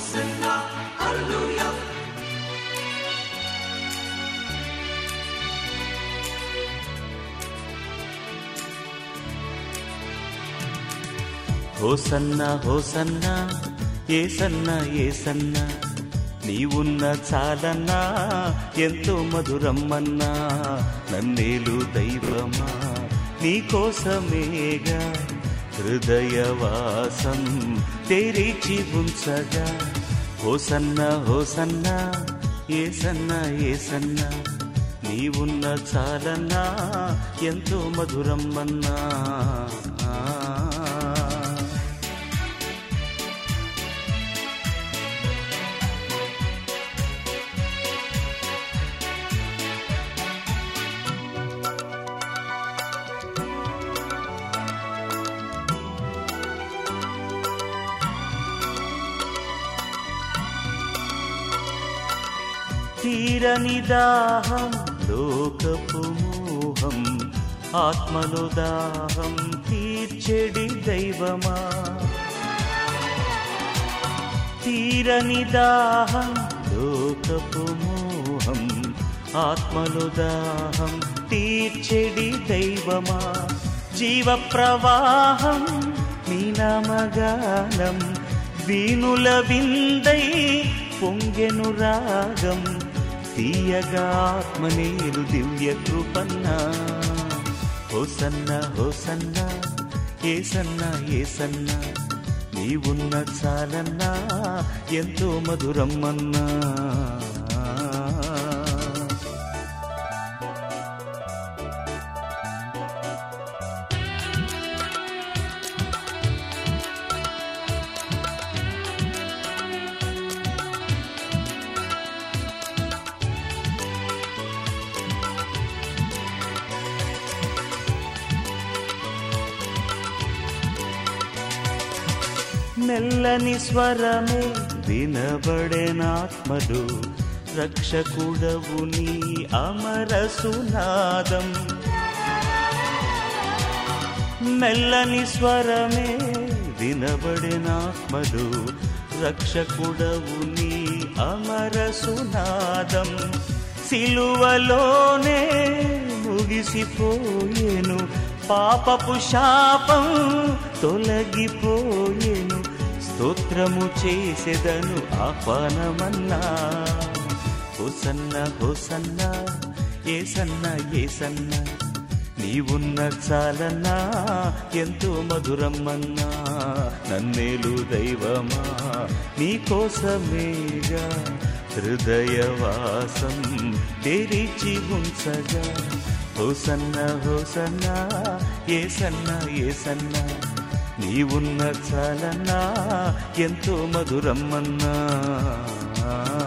Hosanna, Hallelujah. Hosanna hosanna ఏసన్న ఏసన్న నీవున్న చాలన్నా ఎంతో మధురమ్మన్నా నన్నేలు దైవమా నీకోసమేగా హృదయవాసం తెరిచి ఉంచగా హోసన్న హోసన్న ఏసన్న ఏసన్న నీవున్న చాలన్నా ఎంతో మధురమ్మన్నా తీరని దాహం లోకపు మోహం ఆత్మలో దాహం తీర్చెడి దైవమా తీరని దాహం లోకపు మోహం ఆత్మలో దాహం తీర్చెడి దైవమా జీవ ప్రవాహం నీ నామగానం వీణుల విందై పొంగెను రాగం తీయగా ఆత్మనేలు దివ్య కృపన్నా హోసన్న హోసన్న ఏసన్న ఏసన్న నీవున్న చాలన్నా ఎంతో మధురమ్మన్నా మెల్లని స్వరమే వినబడేనాత్మలు రక్షకుడవు నీ అమర సునాదం మెల్లని స్వరమే వినబడినాత్మలు రక్షకుడవు నీ అమర సునాదం సిలువలోనే ముగిసిపోయేను పాపపు శాపం తొలగిపోయేను స్తోత్రము చేసెదను ఆహ్వానమన్నా హోసన్న హోసన్న ఏసన్న ఏసన్న నీవున్న చాలన్నా ఎంతో మధురమ్మన్నా నన్నేలు దైవమా నీకోసమేగా హృదయవాసం తెరిచి ఉంచగా హోసన్న హోసన్న ఏసన్న ఏసన్న నీవున్న చాలన్నా ఎంతో మధురమ్మన్నా